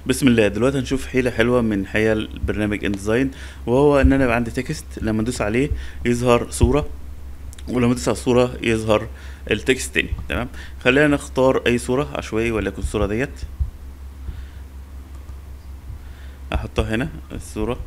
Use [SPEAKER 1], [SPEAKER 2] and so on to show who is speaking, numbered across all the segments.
[SPEAKER 1] بسم الله دلوقتي هنشوف حيلة حلوة من حيل برنامج انديزاين وهو ان انا يبقى عندي تكست لما ادوس عليه يظهر صورة ولما ادوس على الصورة يظهر التكست تاني تمام خلينا نختار اي صورة عشوائي وليكن الصورة ديت احطها هنا الصورة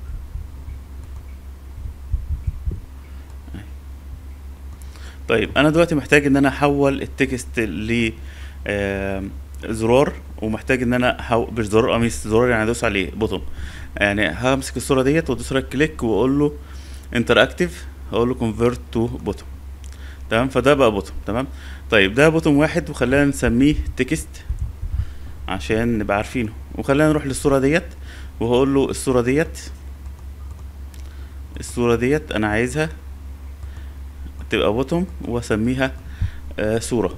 [SPEAKER 1] طيب انا دلوقتي محتاج ان انا احول التكست ل آم، زرار ومحتاج ان انا احول مش زرار قميص زرار يعني ادوس عليه بوتون يعني همسك الصوره ديت وادوس رايت كليك واقول له انتراكتيف هقول له كونفيرت تو بوتون تمام فده بقى بوتون تمام طيب ده بوتون واحد وخلينا نسميه تكست عشان نبقى عارفينه وخلينا نروح للصوره ديت وهقول له الصوره ديت الصوره ديت انا عايزها تبقى بوتوم واسميها آه صورة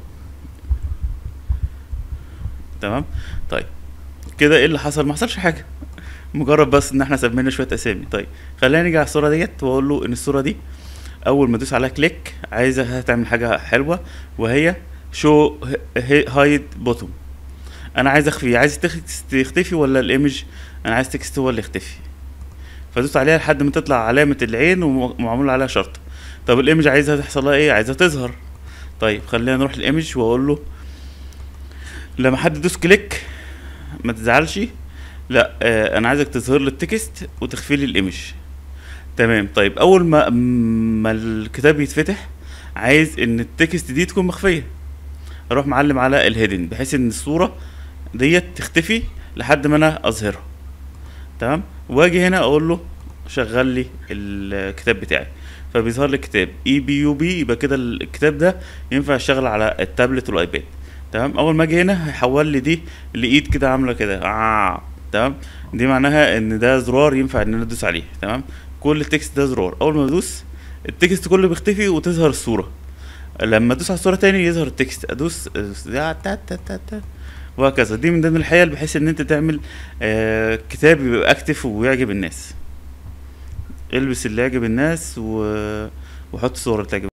[SPEAKER 1] تمام طيب كده ايه اللي حصل ما حصلش حاجة مجرد بس ان احنا سمينا شوية اسامي طيب خلينا نيجي على الصورة ديت واقول له ان الصورة دي اول ما ادوس عليها كليك عايزة تعمل حاجة حلوة وهي شو هايد بوتوم انا عايز اخفي عايز تكست يختفي ولا الايمج انا عايز تكست هو اللي يختفي فدوس عليها لحد ما تطلع علامة العين ومعمول عليها شرط طب الايمج عايزها تحصل لها ايه عايزها تظهر طيب خلينا نروح للايمج واقول له لما حد يدوس كليك ما تزعلش لا آه انا عايزك تظهر لي التكست وتخفي لي الايمج تمام طيب اول ما ما الكتاب يتفتح عايز ان التكست دي تكون مخفيه اروح معلم على الهيدن بحيث ان الصوره ديت تختفي لحد ما انا اظهرها تمام واجي هنا اقول له شغل لي الكتاب بتاعي فبيظهر لي كتاب اي بي يو بي يبقى كده الكتاب ده ينفع يشتغل على التابلت والايباد تمام اول ما اجي هنا هيحول لي دي لايد كده عامله كده آه. تمام دي معناها ان ده زرار ينفع ان انا ادوس عليه تمام كل التكست ده زرار اول ما ادوس التكست كله بيختفي وتظهر الصوره لما ادوس على الصوره تاني يظهر التكست ادوس, أدوس تا تا تا تا تا. وهكذا دي من ضمن الحيل بحيث ان انت تعمل آه كتاب يبقى اكتف ويعجب الناس البس اللي يعجب الناس و... وحط صور تعجب